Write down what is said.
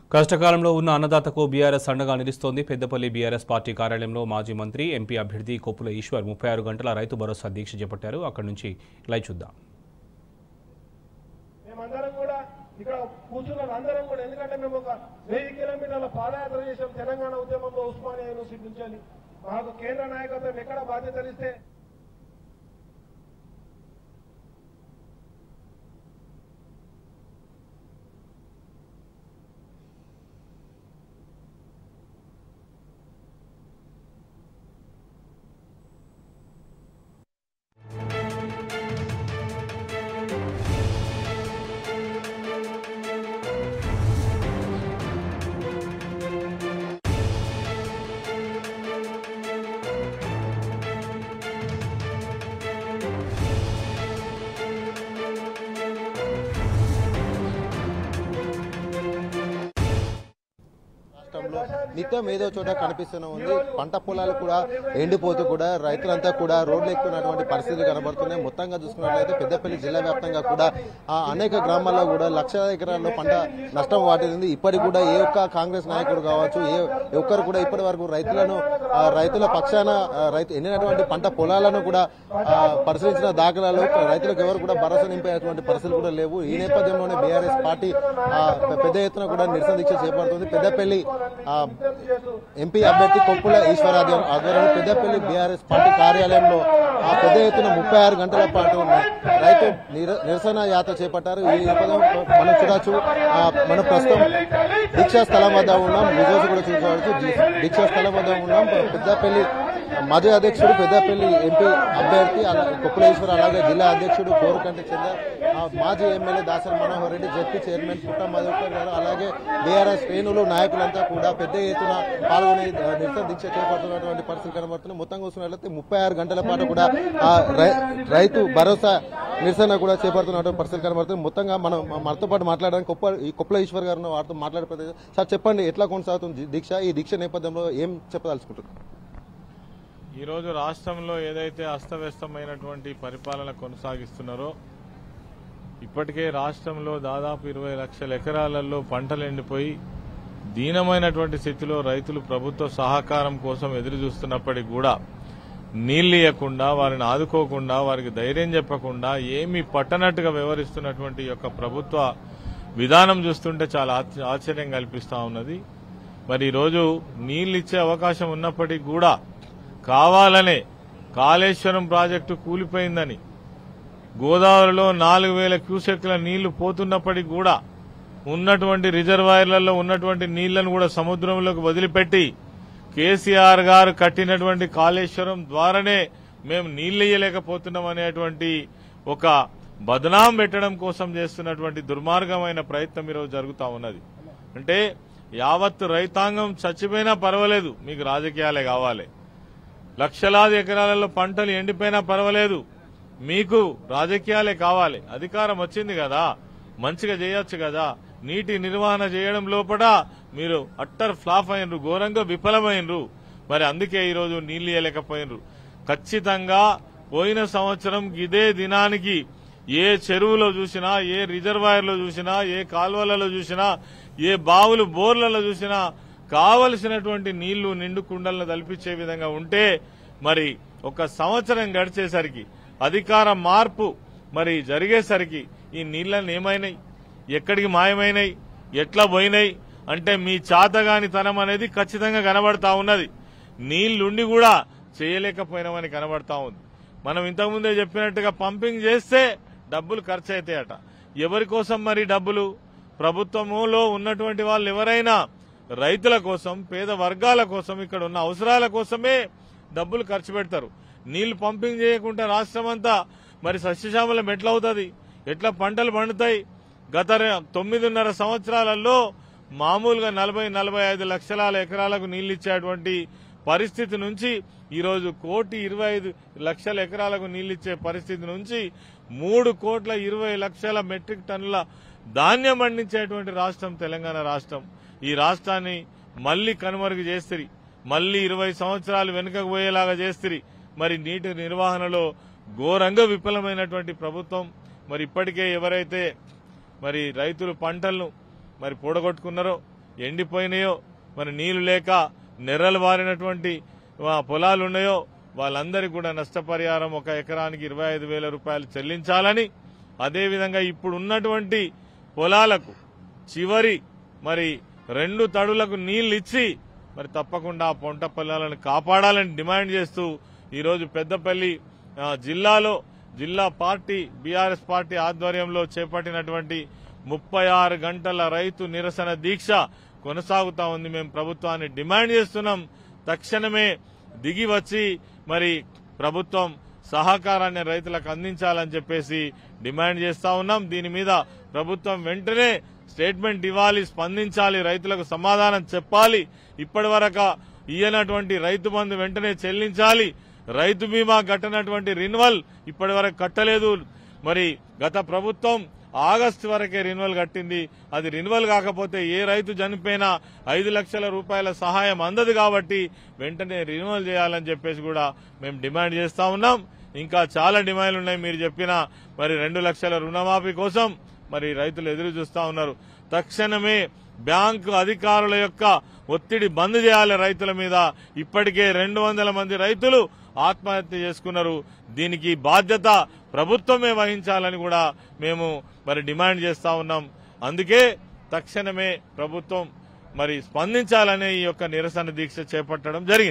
కష్టకాలంలో ఉన్న అన్నదాతకు బీఆర్ఎస్ అండగా నిలుస్తోంది పెద్దపల్లి బీఆర్ఎస్ పార్టీ కార్యాలయంలో మాజీ మంత్రి ఎంపీ అభ్యర్థి కొప్పుల ఈశ్వర్ ముప్పై ఆరు గంటల రైతు భరోసా దీక్ష చేపట్టారు అక్కడి నుంచి లైవ్ చూద్దాం మేమందరం కూడా ఇక్కడ కూర్చున్న అందరం కూడా ఎందుకంటే మేము ఒక వెయ్యి కిలోమీటర్ల పాదయాత్ర చేసాం తెలంగాణ ఉద్యమంలో ఉస్మానియా యూనివర్సిటీ నుంచి అని మాకు కేంద్ర నాయకత్వం ఎక్కడ బాధ్యతలు ఇస్తే రాష్ట్రంలో నిత్యం ఏదో చోట కనిపిస్తూనే ఉంది పంట పొలాలు కూడా ఎండిపోతూ కూడా రైతులంతా కూడా రోడ్లు ఎక్కుతున్నటువంటి పరిస్థితులు కనబడుతున్నాయి మొత్తంగా చూసుకున్నట్లయితే పెద్దపల్లి జిల్లా వ్యాప్తంగా కూడా ఆ అనేక గ్రామాల్లో కూడా లక్షల ఎకరాల్లో పంట నష్టం వాటిల్లింది ఇప్పటికి కూడా ఏ ఒక్క కాంగ్రెస్ నాయకుడు కావచ్చు ఏ ఒక్కరు కూడా ఇప్పటి వరకు రైతులను ఆ, రైతుల పక్షాన ఆ, రైతు ఎండినటువంటి పంట పొలాలను కూడా ఆ, పరిశీలించిన దాఖలాలు రైతులకు ఎవరు కూడా భరోసా నింపేటువంటి పరిస్థితులు కూడా లేవు ఈ నేపథ్యంలోనే బీఆర్ఎస్ పార్టీ ఆ, పెద్ద ఎత్తున కూడా నిరసన దీక్ష చేపడుతుంది పెద్దపల్లి ఆ, ఎంపీ అభ్యర్థి కొప్పుల ఈశ్వరాధ్యం ఆధ్వర్యంలో పెద్దపల్లి బీఆర్ఎస్ పార్టీ కార్యాలయంలో ఆ పెద్ద ఎత్తున ముప్పై ఆరు గంటల పాటు రైతు నిర- నిరసన యాత్ర చేపట్టారు ఈ నేపథ్యం మనం చూడొచ్చు ఆ, మనం ప్రస్తుతం దీక్షా స్థలం వద్ద ఉన్నాం విజువల్స్ కూడా చూసుకోవచ్చు దీ- దీక్షా స్థలం వద్ద ఉన్నాం పెద్దపల్లి మాజీ అధ్యక్షుడు పెద్దపల్లి ఎంపీ అభ్యర్థి అలా- కొప్పులేశ్వర్ అలాగే జిల్లా అధ్యక్షుడు కోరుకంటి చంద్ర ఆ, మాజీ MLA Dasari Manohar Reddy ZP chairman Putta Madhukar గారు అలాగే బీఆర్ఎస్ శ్రేణులు నాయకులంతా కూడా పెద్ద ఎత్తున పాల్గొని ఆ, నిరసన దీక్ష చేపడుతున్నటువంటి పరిస్థితి కనబడుతున్నాయి మొత్తం చూసినట్లయితే ముప్పై ఆరు గంటల పాటు కూడా ఆ, రై- రైతు భరోసా నిరసన కూడా చేపడుతున్నటువంటి పరిస్థితి కనబడుతుంది మొత్తంగా మనం మనతో పాటు మాట్లాడడానికి కొప్ప ఈ కొప్పల ఈశ్వర్ గారు ఉన్నారు. వారితో మాట్లాడే ప్రదేశం సార్ చెప్పండి ఎట్లా కొనసాగుతుంది దీక్ష ఈ దీక్ష నేపథ్యంలో ఏం చెప్పదలుచుకుంటారు ఈరోజు రాష్ట్రంలో ఏదైతే అస్తవ్యస్తమైనటువంటి పరిపాలన కొనసాగిస్తున్నారో ఇప్పటికే రాష్ట్రంలో దాదాపు ఇరవై లక్షల ఎకరాలలో పంటలు ఎండిపోయి దీనమైనటువంటి స్థితిలో రైతులు ప్రభుత్వ సహకారం కోసం ఎదురు చూస్తున్నప్పటికీ కూడా నీళ్ళు ఇవ్వకుండా వారిని ఆదుకోకుండా వారికి ధైర్యం చెప్పకుండా ఏమీ పట్టనట్టుగా వ్యవహరిస్తున్నటువంటి యొక్క ప్రభుత్వ విధానం చూస్తుంటే చాలా ఆశ్చ- ఆశ్చర్యం కల్పిస్తా ఉన్నది మరి ఈరోజు నీళ్ళు ఇచ్చే అవకాశం ఉన్నప్పటికీ కూడా కావాలనే కాళేశ్వరం ప్రాజెక్టు కూలిపోయిందని గోదావరిలో నాలుగు వేల క్యూసెక్ల నీళ్లు పోతున్నప్పటికీ కూడా ఉన్నటువంటి రిజర్వాయర్లలో ఉన్నటువంటి నీళ్లను కూడా సముద్రంలోకి వదిలిపెట్టి కేసీఆర్ గారు కట్టినటువంటి కాళేశ్వరం ద్వారానే మేము నీళ్లు ఇయ్యలేకపోతున్నాం అనేటువంటి ఒక బదనాం పెట్టడం కోసం చేస్తున్నటువంటి దుర్మార్గమైన ప్రయత్నం ఈరోజు జరుగుతా ఉన్నది అంటే యావత్ రైతాంగం చచ్చిపోయినా పర్వాలేదు మీకు రాజకీయాలే కావాలి లక్షలాది ఎకరాలలో పంటలు ఎండిపోయినా పర్వాలేదు మీకు రాజకీయాలే కావాలి అధికారం వచ్చింది కదా మంచిగా చేయొచ్చు కదా నీటి నిర్వహణ చేయడం లోపల మీరు అట్టర్ ఫ్లాప్ అయినరు ఘోరంగా విఫలమైనరు మరి అందుకే ఈరోజు నీళ్లు ఇవ్వలేకపోయినరు ఖచ్చితంగా పోయిన సంవత్సరం ఇదే దినానికి ఏ చెరువులో చూసినా ఏ రిజర్వాయర్లో చూసినా ఏ కాల్వలలో చూసినా ఏ బావులు బోర్లలో చూసినా కావలసినటువంటి నీళ్లు నిండు కుండలను తలపించే విధంగా ఉంటే మరి ఒక సంవత్సరం గడిచేసరికి అధికార మార్పు మరి జరిగేసరికి ఈ నీళ్లను ఏమైనాయి ఎక్కడికి మాయమైనాయి ఎట్లా పోయినాయి అంటే మీ చాతగాని తనం అనేది ఖచ్చితంగా కనబడతా ఉన్నది నీళ్లుండి కూడా చేయలేకపోయినామని కనబడతా ఉంది మనం ఇంతకుముందే చెప్పినట్టుగా పంపింగ్ చేస్తే డబ్బులు ఖర్చు అవుతాయట ఎవరి కోసం మరి డబ్బులు ప్రభుత్వములో ఉన్నటువంటి వాళ్ళు ఎవరైనా రైతుల కోసం పేద వర్గాల కోసం ఇక్కడ ఉన్న అవసరాల కోసమే డబ్బులు ఖర్చు పెడతారు నీళ్లు పంపింగ్ చేయకుండా రాష్ట్రం అంతా మరి సస్యశ్యామలం ఎట్లా అవుతుంది ఎట్లా పంటలు పండుతాయి గత రె- తొమ్మిదిన్నర సంవత్సరాలలో మామూలుగా నలభై నలభై ఐదు లక్షల ఎకరాలకు నీళ్లు ఇచ్చేటువంటి పరిస్థితి నుంచి ఈరోజు కోటి ఇరవై ఐదు లక్షల ఎకరాలకు నీళ్లు ఇచ్చే పరిస్థితి నుంచి మూడు కోట్ల ఇరవై లక్షల మెట్రిక్ టన్నుల ధాన్యం పండించేటువంటి రాష్ట్రం తెలంగాణ రాష్ట్రం ఈ రాష్ట్రాన్ని మళ్లీ కనుమరుగు చేస్తుంది మళ్లీ ఇరవై సంవత్సరాలు వెనుకకు పోయేలాగా చేస్తుంది మరి నీటి నిర్వహణలో ఘోరంగా విఫలమైనటువంటి ప్రభుత్వం మరి ఇప్పటికే ఎవరైతే మరి రైతులు పంటలను మరి పూడగొట్టుకున్నారో ఎండిపోయినాయో మరి నీళ్లు లేక నెర్రలు బారినటువంటి ఆ, పొలాలు ఉన్నాయో వాళ్ళందరికీ కూడా నష్టపరిహారం ఒక ఎకరానికి ఇరవై ఐదు వేల రూపాయలు చెల్లించాలని అదేవిధంగా ఇప్పుడు ఉన్నటువంటి పొలాలకు చివరి మరి రెండు తడులకు నీళ్లు ఇచ్చి మరి తప్పకుండా ఆ పంట పొలాలను కాపాడాలని డిమాండ్ చేస్తూ ఈరోజు పెద్దపల్లి ఆ, జిల్లాలో జిల్లా పార్టీ బీఆర్ఎస్ పార్టీ ఆధ్వర్యంలో చేపట్టినటువంటి ముప్పై ఆరు గంటల రైతు నిరసన దీక్ష కొనసాగుతా ఉంది మేము ప్రభుత్వాన్ని డిమాండ్ చేస్తున్నాం తక్షణమే దిగి వచ్చి మరి ప్రభుత్వం సహకారాన్ని రైతులకు అందించాలని చెప్పేసి డిమాండ్ చేస్తా ఉన్నాం దీని మీద ప్రభుత్వం వెంటనే స్టేట్మెంట్ ఇవ్వాలి స్పందించాలి రైతులకు సమాధానం చెప్పాలి ఇప్పటి వరకు ఇయ్యనటువంటి రైతు బంధు వెంటనే చెల్లించాలి రైతు బీమా కట్టనటువంటి రిన్వల్ ఇప్పటి వరకు కట్టలేదు మరి గత ప్రభుత్వం ఆగస్టు వరకే రిన్వల్ కట్టింది అది రిన్వల్ కాకపోతే ఏ రైతు చనిపోయినా ఐదు లక్షల రూపాయల సహాయం అందదు కాబట్టి వెంటనే రిన్వల్ చేయాలని చెప్పేసి కూడా మేము డిమాండ్ చేస్తా ఉన్నాం ఇంకా చాలా డిమాండ్లు ఉన్నాయి మీరు చెప్పిన మరి రెండు లక్షల రుణమాఫీ కోసం మరి రైతులు ఎదురు చూస్తా ఉన్నారు తక్షణమే బ్యాంకు అధికారుల యొక్క ఒత్తిడి బంద్ చేయాలి రైతుల మీద ఇప్పటికే రెండు వందల మంది రైతులు ఆత్మహత్య చేసుకున్నారు దీనికి బాధ్యత ప్రభుత్వమే వహించాలని కూడా మేము మరి డిమాండ్ చేస్తా ఉన్నాం అందుకే తక్షణమే ప్రభుత్వం మరి స్పందించాలనే ఈ యొక్క నిరసన దీక్ష చేపట్టడం జరిగింది